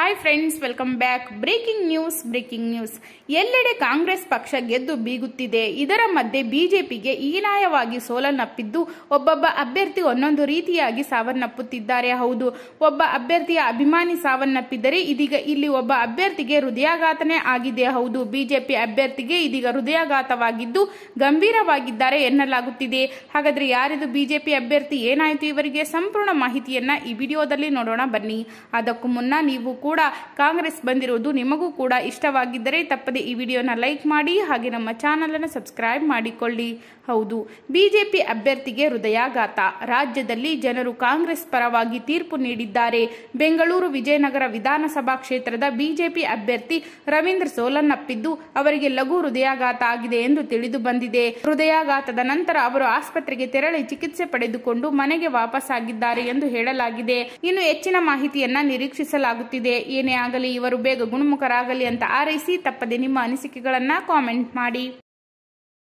hi friends welcome back breaking news breaking news ಎಲ್ಲೆಡೆ Congress ಪಕ್ಷ ಗೆದ್ದು ಬೀಗುತ್ತಿದೆ ಇದರ ಮಧ್ಯೆ ಬಿಜೆಪಿಗೆ ಹೀನಾಯವಾಗಿ ಸೋಲನ್ನಪ್ಪಿದ್ದು ಒಬ್ಬೊಬ್ಬ ಅಭ್ಯರ್ಥಿ ಒಂದೊಂದು ರೀತಿಯಾಗಿ ಸಾವನ್ನಪ್ಪುತ್ತಿದ್ದಾರೆ ಹೌದು ಒಬ್ಬ ಅಭ್ಯರ್ಥಿಯ ಅಭಿಮಾನಿ ಸಾವನ್ನಪ್ಪಿದ್ದರೆ ಇದೀಗ ಇಲ್ಲಿ ಒಬ್ಬ ಅಭ್ಯರ್ಥಿಗೆ ಹೃದಯಾಘಾತನೇ ಆಗಿದೆ ಹೌದು ಬಿಜೆಪಿ ಅಭ್ಯರ್ಥಿಗೆ ಇದೀಗ ಹೃದಯಾಘಾತವಾಗಿದ್ದು ಗಂಭೀರವಾಗಿದ್ದಾರೆ ಎನ್ನಲಾಗುತ್ತಿದೆ ಹಾಗಾದ್ರೆ ಯಾರಿದು ಬಿಜೆಪಿ ಅಭ್ಯರ್ಥಿ ಏನಾಯಿತು ಇವರಿಗೆ ಸಂಪೂರ್ಣ ಮಾಹಿತಿಯನ್ನ ಈ ವಿಡಿಯೋದಲ್ಲಿ ನೋಡೋಣ ಬನ್ನಿ ಅದಕ್ಕೂ ಮುನ್ನ ನೀವು ಕೂಡ ಕಾಂಗ್ರೆಸ್ ಬಂದಿರುವುದು ನಿಮಗೂ ಕೂಡ ಇಷ್ಟವಾಗಿದ್ದರೆ ತಪ್ಪದೆ ಈ ವಿಡಿಯೋನ ಲೈಕ್ ಮಾಡಿ ಹಾಗೆ ನಮ್ಮ ಚಾನಲ್ ಅನ್ನು ಸಬ್ಸ್ಕ್ರೈಬ್ ಮಾಡಿಕೊಳ್ಳಿ ಹೌದು ಬಿಜೆಪಿ ಅಭ್ಯರ್ಥಿಗೆ ಹೃದಯಾಘಾತ ರಾಜ್ಯದಲ್ಲಿ ಜನರು ಕಾಂಗ್ರೆಸ್ ಪರವಾಗಿ ತೀರ್ಪು ನೀಡಿದ್ದಾರೆ ಬೆಂಗಳೂರು ವಿಜಯನಗರ ವಿಧಾನಸಭಾ ಕ್ಷೇತ್ರದ ಬಿಜೆಪಿ ಅಭ್ಯರ್ಥಿ ರವೀಂದ್ರ ಸೋಲನ್ನಪ್ಪಿದ್ದು ಅವರಿಗೆ ಲಘು ಹೃದಯಾಘಾತ ಆಗಿದೆ ಎಂದು ತಿಳಿದು ಬಂದಿದೆ ಹೃದಯಾಘಾತದ ನಂತರ ಅವರು ಆಸ್ಪತ್ರೆಗೆ ತೆರಳಿ ಚಿಕಿತ್ಸೆ ಪಡೆದುಕೊಂಡು ಮನೆಗೆ ವಾಪಸ್ಸಾಗಿದ್ದಾರೆ ಎಂದು ಹೇಳಲಾಗಿದೆ ಇನ್ನು ಹೆಚ್ಚಿನ ಮಾಹಿತಿಯನ್ನ ನಿರೀಕ್ಷಿಸಲಾಗುತ್ತಿದೆ ಏನೇ ಆಗಲಿ ಇವರು ಬೇಗ ಗುಣಮುಖರಾಗಲಿ ಅಂತ ಆರೈಸಿ ತಪ್ಪದೆ ನಿಮ್ಮ ಅನಿಸಿಕೆಗಳನ್ನ ಕಾಮೆಂಟ್ ಮಾಡಿ